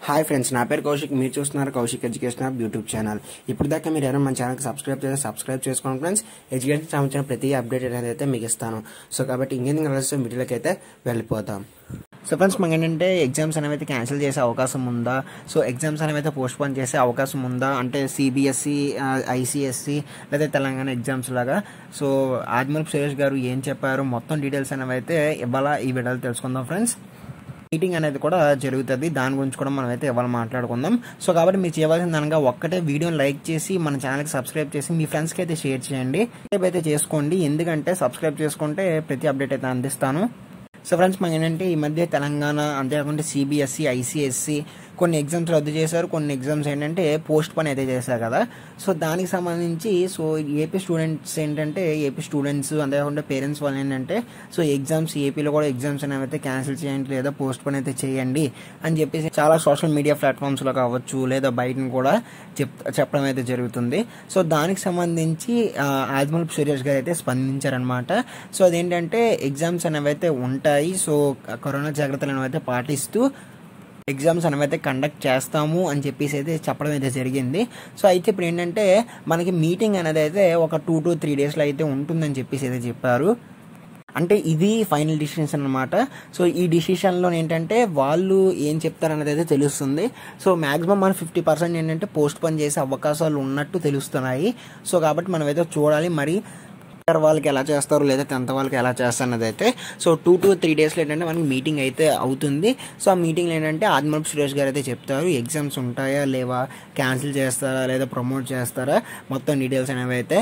hi friends నా పేరు కౌశిక్ మీరు చూస్తున్నారు Kaushik education hub YouTube channel ఇప్పుడు దాకా మీరు ఎవరైనా మన ఛానల్కి సబ్స్క్రైబ్ చేస్తే సబ్స్క్రైబ్ చేసుకోండి ఫ్రెండ్స్ ఎడ్యుకేషన్ సంబంధించిన ప్రతి అప్డేట్ అనేది అయితే మీకు ఇస్తాను సో కాబట్టి ఇంకెందుకు కలిసి వీడియోలోకి అయితే వెళ్ళిపోతాం సో ఫ్రెండ్స్ మనకి ఏంటంటే ఎగ్జామ్స్ అనేవి అయితే క్యాన్సిల్ చేసే అవకాశం ఉందా సో ఎగ్జామ్స్ అనేవి అయితే పోస్ట్ పోన్ చేసే అవకాశం ఉందా అంటే సిబిఎస్ఈ ఐసిఎస్సి లేదా తెలంగాణ ఎగ్జామ్స్ లాగా సో ఆదిమూలపు సురేష్ గారు ఏం చెప్పారు మొత్తం డీటెయిల్స్ అనేవి అయితే ఇవాళ ఈ వీడియోలో తెలుసుకుందాం ఫ్రెండ్స్ మీటింగ్ అనేది కూడా జరుగుతుంది దాని గురించి కూడా మనం అయితే ఇవాళ మాట్లాడుకుందాం సో కాబట్టి మీరు చేయవలసిన దానిగా ఒక్కటే వీడియోని లైక్ చేసి మన ఛానల్కి సబ్స్క్రైబ్ చేసి మీ ఫ్రెండ్స్కి అయితే షేర్ చేయండి సబ్స్క్రైబ్ అయితే చేసుకోండి ఎందుకంటే సబ్స్క్రైబ్ చేసుకుంటే ప్రతి అప్డేట్ అయితే అందిస్తాను సో ఫ్రెండ్స్ మనకి ఏంటంటే ఈ మధ్య తెలంగాణ అంతేకాకుండా సిబిఎస్ఈ ఐసిఎస్సి కొన్ని ఎగ్జామ్స్ రద్దు చేశారు కొన్ని ఎగ్జామ్స్ ఏంటంటే పోస్ట్ పని అయితే చేశారు కదా సో దానికి సంబంధించి సో ఏపీ స్టూడెంట్స్ ఏంటంటే ఏపీ స్టూడెంట్స్ అంతేకాకుండా పేరెంట్స్ వాళ్ళు ఏంటంటే సో ఎగ్జామ్స్ ఏపీలో కూడా ఎగ్జామ్స్ అనేవి అయితే క్యాన్సిల్ చేయండి లేదా పోస్ట్ పని అయితే చేయండి అని చెప్పేసి చాలా సోషల్ మీడియా ప్లాట్ఫామ్స్లో కావచ్చు లేదా బయట కూడా చెప్ చెప్పడం అయితే జరుగుతుంది సో దానికి సంబంధించి ఆదిమూలపు సురేష్ గారు అయితే స్పందించారనమాట సో అదేంటంటే ఎగ్జామ్స్ అనేవి అయితే ఉంటాయి సో కరోనా జాగ్రత్తలు అనేవి అయితే పాటిస్తూ ఎగ్జామ్స్ అనేవి అయితే కండక్ట్ చేస్తాము అని చెప్పేసి అయితే చెప్పడం అయితే జరిగింది సో అయితే ఇప్పుడు ఏంటంటే మనకి మీటింగ్ అనేది అయితే ఒక టూ టు త్రీ డేస్లో అయితే ఉంటుందని చెప్పేసి అయితే చెప్పారు అంటే ఇది ఫైనల్ డిసిషన్ అనమాట సో ఈ డిసిషన్లో ఏంటంటే వాళ్ళు ఏం చెప్తారనేది అయితే తెలుస్తుంది సో మాక్సిమం మన ఫిఫ్టీ పర్సెంట్ ఏంటంటే పోస్ట్ పోన్ చేసే అవకాశాలు ఉన్నట్టు తెలుస్తున్నాయి సో కాబట్టి మనం అయితే చూడాలి మరి ఇంటర్ వాళ్ళకి ఎలా చేస్తారు లేదా టెన్త్ వాళ్ళకి ఎలా చేస్తారు అన్నది అయితే సో టూ టు త్రీ డేస్లో ఏంటంటే మనకి మీటింగ్ అయితే అవుతుంది సో ఆ మీటింగ్లో ఏంటంటే ఆదిమూలపు సురేష్ గారు అయితే చెప్తారు ఎగ్జామ్స్ ఉంటాయా లేవా క్యాన్సిల్ చేస్తారా లేదా ప్రమోట్ చేస్తారా మొత్తం డీటెయిల్స్ అనేవి అయితే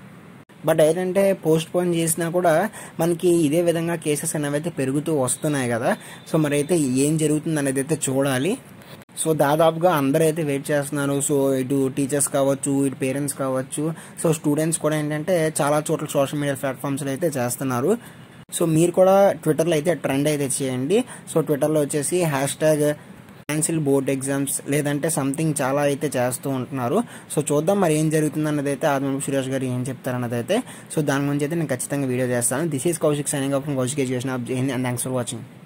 బట్ ఏంటంటే పోస్ట్ పోన్ చేసినా కూడా మనకి ఇదే విధంగా కేసెస్ అనేవి అయితే పెరుగుతూ వస్తున్నాయి కదా సో మరి అయితే ఏం జరుగుతుంది అనేది అయితే చూడాలి సో దాదాపుగా అందరూ అయితే వెయిట్ చేస్తున్నారు సో ఇటు టీచర్స్ కావచ్చు ఇటు పేరెంట్స్ కావచ్చు సో స్టూడెంట్స్ కూడా ఏంటంటే చాలా చోట్ల సోషల్ మీడియా ప్లాట్ఫామ్స్లో అయితే చేస్తున్నారు సో మీరు కూడా ట్విట్టర్లో అయితే ట్రెండ్ అయితే చేయండి సో ట్విట్టర్లో వచ్చేసి hashtag cancel board exams లేదంటే సంథింగ్ చాలా అయితే చేస్తూ ఉంటున్నారు సో చూద్దాం మరి ఏం జరుగుతుంది అన్నది అయితే ఆత్మ సురేష్ గారు ఏం చెప్తారన్నది అయితే సో దాని గురించి అయితే నేను ఖచ్చితంగా వీడియో చేస్తాను this is Kaushik signing off Kaushik education of Jain and thanks for watching